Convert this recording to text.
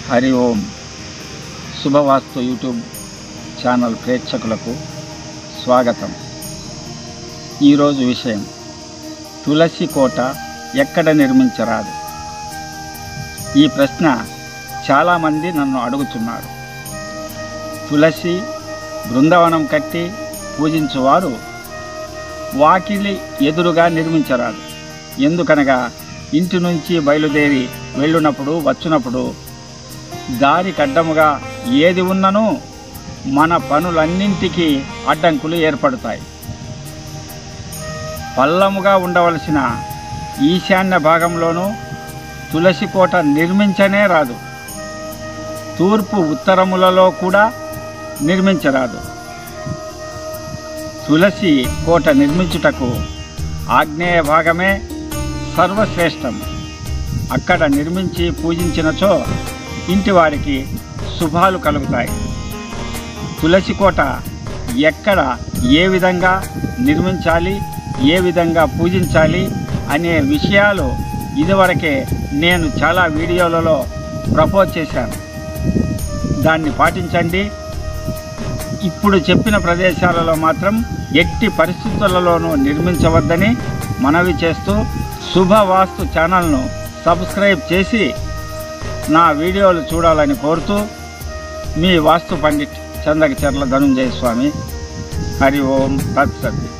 Hari Om Shubhavastu YouTube channel ప్రేక్షకులకు స్వాగతం ఈరోజు విషయం తులసి కోట ఎక్కడ నిర్మించరాదు ఈ ప్రశ్న చాలామంది నన్ను అడుగుతున్నారు తులసి బృందావనం కట్టి పూజించువారు వాకిలి ఎదురుగా నిర్మించరాదు ఎందుకనగా ఇంటి నుంచి బయలుదేరి వెళ్ళునప్పుడు వచ్చునప్పుడు దారి కడ్డముగా ఏది ఉన్ననూ మన పనులన్నింటికీ అడ్డంకులు ఏర్పడతాయి పల్లముగా ఉండవలసిన ఈశాన్య భాగంలోనూ తులసి కోట నిర్మించనే రాదు తూర్పు ఉత్తరములలో కూడా నిర్మించరాదు తులసి కోట నిర్మించుటకు ఆగ్నేయ భాగమే సర్వశ్రేష్టం అక్కడ నిర్మించి పూజించినచో ఇంటి వారికి శుభాలు కలుగుతాయి తులసి కోట ఎక్కడ ఏ విధంగా నిర్మించాలి ఏ విధంగా పూజించాలి అనే విషయాలు ఇదివరకే నేను చాలా వీడియోలలో ప్రపోజ్ చేశాను దాన్ని పాటించండి ఇప్పుడు చెప్పిన ప్రదేశాలలో మాత్రం ఎట్టి పరిస్థితులలోనూ నిర్మించవద్దని మనవి చేస్తూ శుభవాస్తు ఛానల్ను సబ్స్క్రైబ్ చేసి నా వీడియోలు చూడాలని కోరుతూ మీ వాస్తు పండిట్ చందకచర్ల ధనుంజయ స్వామి హరి ఓం తత్సత్